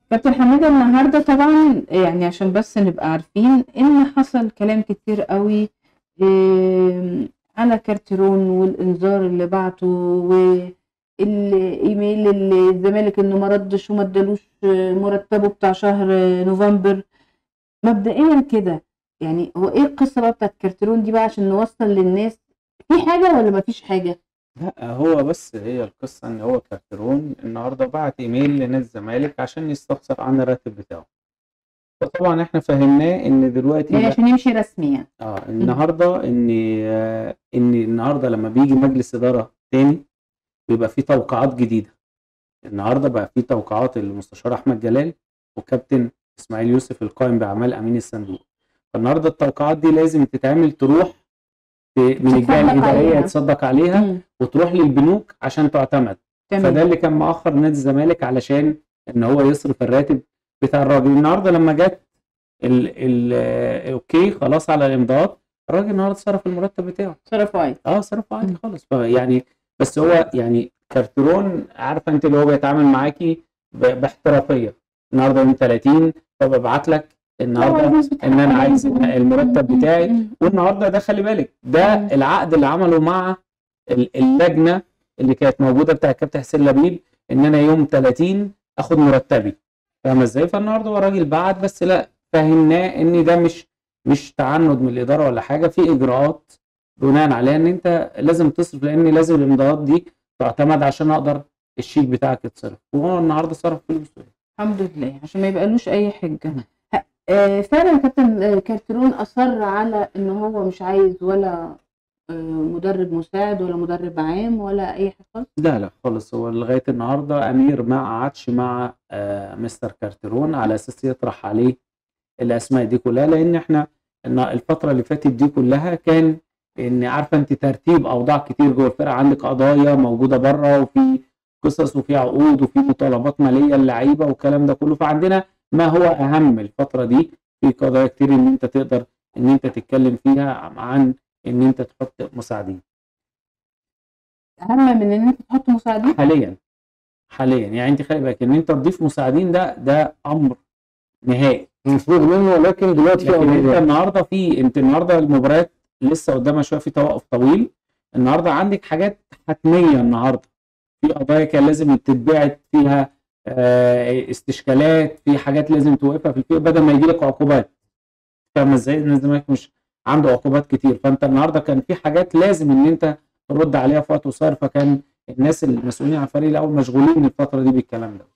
كابتن حماده النهارده طبعا يعني عشان بس نبقى عارفين ان حصل كلام كتير قوي آم، على كارتيرون والانذار اللي بعته والايميل اللي الزمالك انه ما ردش وما ادالوش مرتبه بتاع شهر نوفمبر مبدئيا كده يعني هو ايه القصه بقى بتاعت كارتيرون دي بقى عشان نوصل للناس في حاجه ولا ما فيش حاجه لا هو بس هي القصة إن هو كارترون النهاردة بعت إيميل لنادي الزمالك عشان يستفسر عن الراتب بتاعه فطبعا إحنا فهمناه إن دلوقتي يعني بقى- عشان يمشي رسمي يعني اه النهارده ان آه، ان النهارده لما بيجي مجلس اداره تاني بيبقى فيه توقعات جديده النهارده بقى فيه توقعات المستشار احمد جلال وكابتن اسماعيل يوسف القائم باعمال امين الصندوق فالنهارده التوقعات دي لازم تتعمل تروح ت- من الجهه تصدق الاداريه عليها. تصدق عليها مم. وتروح للبنوك عشان تعتمد فده تمام اللي كان مؤخر نادي الزمالك علشان ان هو يصرف الراتب بتاع الراجل النهارده لما جت ال ال آه، اوكي خلاص على الامضاءات الراجل النهارده صرف المرتب بتاعه صرف عادي اه صرفه عادي مم. خالص يعني بس هو يعني كارترون عارفه انت اللي هو بيتعامل معاكي ب- باحترافيه النهارده يوم 30 فببعت لك النهارده ان انا عايز المرتب بتاعي والنهارده ده خلي بالك ده مم. العقد اللي عمله مع ال- اللجنه اللي كانت موجوده بتاع الكابتن حسين لبيب ان انا يوم 30 اخد مرتبي فاهم ازاي فالنهارده هو راجل بعت بس لا فهمناه ان ده مش مش تعنت من الاداره ولا حاجه في اجراءات بناء عليها ان انت لازم تصرف لان لازم الامضاءات دي تعتمد عشان اقدر الشيك بتاعك يتصرف وهو النهارده صرف فلوسه الحمد لله عشان ما يبقالوش اي حجه مم. ه- آه، فعلا كابتن آه، كارترون اصر على ان هو مش عايز ولا آه، مدرب مساعد ولا مدرب عام ولا اي حاجه خالص لا لا خالص هو لغايه النهارده امير ما قعدش مع آه مستر كارترون على اساس يطرح عليه الاسماء دي كلها لان احنا إن الفتره اللي فاتت دي كلها كان ان عارفه انت ترتيب اوضاع كتير جوه الفرقه عندك قضايا موجوده بره وفي قصص وفي عقود وفي مطالبات ماليه للعيبه والكلام ده كله فعندنا ما هو اهم الفتره دي في قضايا كتير ان انت تقدر ان انت تتكلم فيها عن ان انت تحط مساعدين اهم من ان انت تحط مساعدين حاليا حاليا يعني انت خلي بالك ان انت تضيف مساعدين ده ده امر نهائي المفروض منه ولكن دلوقتي في لكن انت قضيه النهارده في انت النهارده المباريات لسه قدامها شويه في توقف طويل النهارده عندك حاجات حتميه النهارده في قضايا كان لازم تتبعت فيها آه، استشكالات في حاجات لازم توقفها في الفيلم بدل ما يجي لك عقوبات فاهم ازاي؟ ان الزمالك مش عنده عقوبات كتير فانت النهارده كان في حاجات لازم ان انت ترد عليها في وقت قصير فكان الناس المسؤولين عن الفريق الاول مشغولين الفتره دي بالكلام ده